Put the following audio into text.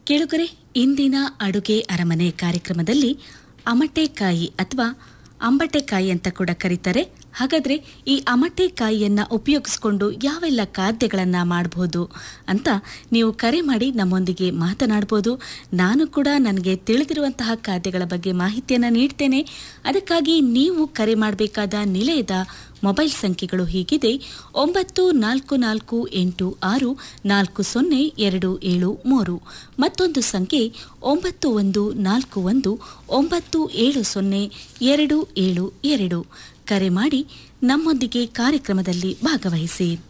ಕೇಳುಗರೆ ಇಂದಿನ ಅಡುಗೆ ಅರಮನೆ ಕಾರ್ಯಕ್ರಮದಲ್ಲಿ ಅಮಟೆಕಾಯಿ ಅಥವಾ ಅಂಬಟೆಕಾಯಿ ಅಂತ ಕೂಡ ಕರೀತಾರೆ ಹಾಗಾದ್ರೆ ಈ ಅಮಟೆಕಾಯಿಯನ್ನ ಉಪಯೋಗಿಸಿಕೊಂಡು ಯಾವೆಲ್ಲ ಖಾದ್ಯಗಳನ್ನ ಮಾಡಬಹುದು ಅಂತ ನೀವು ಕರೆ ಮಾಡಿ ನಮ್ಮೊಂದಿಗೆ ಮಾತನಾಡಬಹುದು ನಾನು ಕೂಡ ನನಗೆ ತಿಳಿದಿರುವಂತಹ ಖಾದ್ಯಗಳ ಬಗ್ಗೆ ಮಾಹಿತಿಯನ್ನು ನೀಡ್ತೇನೆ ಅದಕ್ಕಾಗಿ ನೀವು ಕರೆ ಮಾಡಬೇಕಾದ ನಿಲಯದ ಮೊಬೈಲ್ ಸಂಖ್ಯೆಗಳು ಹೀಗಿದೆ ಒಂಬತ್ತು ನಾಲ್ಕು ನಾಲ್ಕು ಎಂಟು ಆರು ನಾಲ್ಕು ಸೊನ್ನೆ ಎರಡು ಏಳು ಮೂರು ಮತ್ತೊಂದು ಸಂಖ್ಯೆ ಒಂಬತ್ತು ಒಂದು ನಾಲ್ಕು ಒಂದು ಒಂಬತ್ತು ಏಳು ಸೊನ್ನೆ ಎರಡು ಏಳು ಎರಡು ಕರೆ ಮಾಡಿ ನಮ್ಮೊಂದಿಗೆ ಕಾರ್ಯಕ್ರಮದಲ್ಲಿ ಭಾಗವಹಿಸಿ